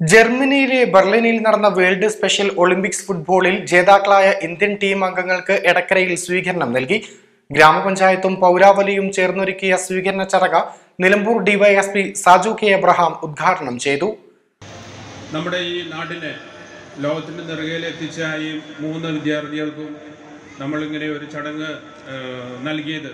ജർമ്മനിയിലെ ബെർലിനിൽ നടന്ന world special Olympics ഫുട്ബോളിൽ ജേതാക്കളായ ഇന്ത്യൻ ടീം അംഗങ്ങൾക്ക് എടക്കരയിൽ സ്വീകരണം നൽകി ഗ്രാമപഞ്ചായത്തും പൗരാവലിയും ചേർന്നൊരുക്കിയ സ്വീകരണ ചടങ്ങ് നിലമ്പൂർ ഡിവൈഎസ്പി സാജു കെ എബ്രഹാം ഉദ്ഘാടനം ചെയ്തു നമ്മുടെ ഈ നാടിനെ ലോകത്തിൻ്റെ നെറുകയിലെത്തിച്ച ഈ മൂന്ന് വിദ്യാർത്ഥികൾക്കും നമ്മളിങ്ങനെ ഒരു ചടങ്ങ് ആ, നൽകിയത്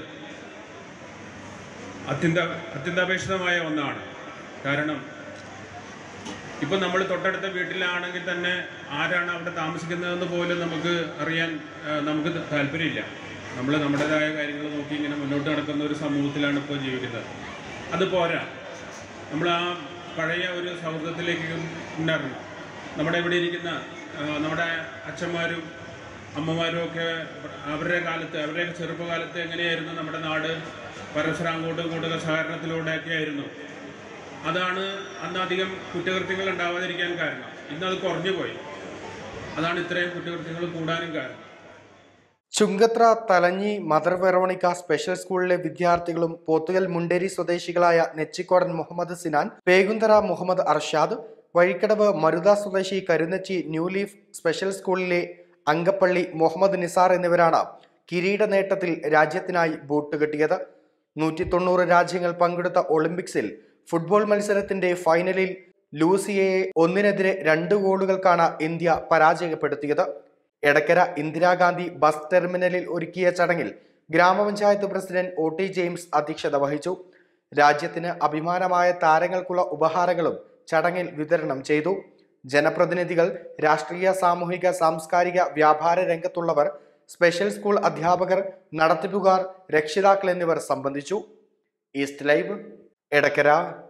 അത്യന്ത അത്യന്താപേക്ഷിതമായ ഒന്നാണ് കാരണം ഇപ്പം നമ്മൾ തൊട്ടടുത്ത വീട്ടിലാണെങ്കിൽ തന്നെ ആരാണ് അവിടെ താമസിക്കുന്നതെന്ന് പോലും നമുക്ക് അറിയാൻ ആ, നമുക്ക് താല്പര്യമില്ല നമ്മൾ നമ്മുടേതായ കാര്യങ്ങൾ നോക്കി ഇങ്ങനെ മുന്നോട്ട് നടക്കുന്ന ഒരു സമൂഹത്തിലാണ് ഇപ്പോൾ ജീവിക്കുന്നത് അത് പോരാ നമ്മൾ ആ പഴയ ഒരു സൗഹൃദത്തിലേക്ക് ഉണ്ടായിരുന്നു നമ്മുടെ ഇവിടെ ഇരിക്കുന്ന ആ, നമ്മുടെ അച്ഛന്മാരും അമ്മമാരും ഒക്കെ അവരുടെ കാലത്ത് അവരുടെ ചെറുപ്പകാലത്ത് എങ്ങനെയായിരുന്നു നമ്മുടെ നാട് പരസ്പരം അങ്ങോട്ടും ഇങ്ങോട്ടും സഹകരണത്തിലൂടെയൊക്കെ ആയിരുന്നു അതാണ് അന്ന് അധികം കുറ്റകൃത്യങ്ങൾ ഉണ്ടാവാതിരിക്കാൻ കാരണം ഇന്ന് അത് കുറഞ്ഞു പോയി അതാണ് ഇത്രയും കുറ്റകൃത്യങ്ങൾ കൂടാനും കാരണം Chungathara Thalanji Mother Veronica special സ്കൂളിലെ വിദ്യാർത്ഥികളും പോത്തുകൽ മുണ്ടേരി സ്വദേശികളായ നെച്ചിക്കോടൻ മുഹമ്മദ് സിനാൻ പേകുന്തറ മുഹമ്മദ് അർഷാദ് വഴിക്കടവ് മരുത സ്വദേശി കരുന്നച്ചി ന്യൂ ലീഫ് സ്പെഷ്യൽ സ്കൂളിലെ അങ്കപ്പള്ളി മുഹമ്മദ് നിസാർ എന്നിവരാണ് കിരീട നേട്ടത്തിൽ രാജ്യത്തിനായി ബൂട്ട് കെട്ടിയത് നൂറ്റി തൊണ്ണൂറ് രാജ്യങ്ങൾ പങ്കെടുത്ത ഒളിമ്പിക്സിൽ ഫുട്ബോൾ മത്സരത്തിന്റെ ഫൈനലിൽ ലൂസിയയെ ഒന്നിനെതിരെ രണ്ട് ഗോളുകൾക്കാണ് ഇന്ത്യ പരാജയപ്പെടുത്തിയത് എടക്കര ഇന്ദിരാഗാന്ധി ബസ് ടെർമിനലിൽ ഒരുക്കിയ ചടങ്ങിൽ ഗ്രാമപഞ്ചായത്ത് പ്രസിഡന്റ് ഒ ടി ജെയിംസ് അധ്യക്ഷത വഹിച്ചു രാജ്യത്തിന് അഭിമാനമായ താരങ്ങൾക്കുള്ള ഉപഹാരങ്ങളും ചടങ്ങിൽ വിതരണം ചെയ്തു ജനപ്രതിനിധികൾ രാഷ്ട്രീയ സാമൂഹിക സാംസ്കാരിക വ്യാപാര രംഗത്തുള്ളവർ സ്പെഷ്യൽ സ്കൂൾ അധ്യാപകർ നടത്തിപ്പുകാർ രക്ഷിതാക്കൾ എന്നിവർ സംബന്ധിച്ചു ഈസ്റ്റ് ലൈവ് എടക്കര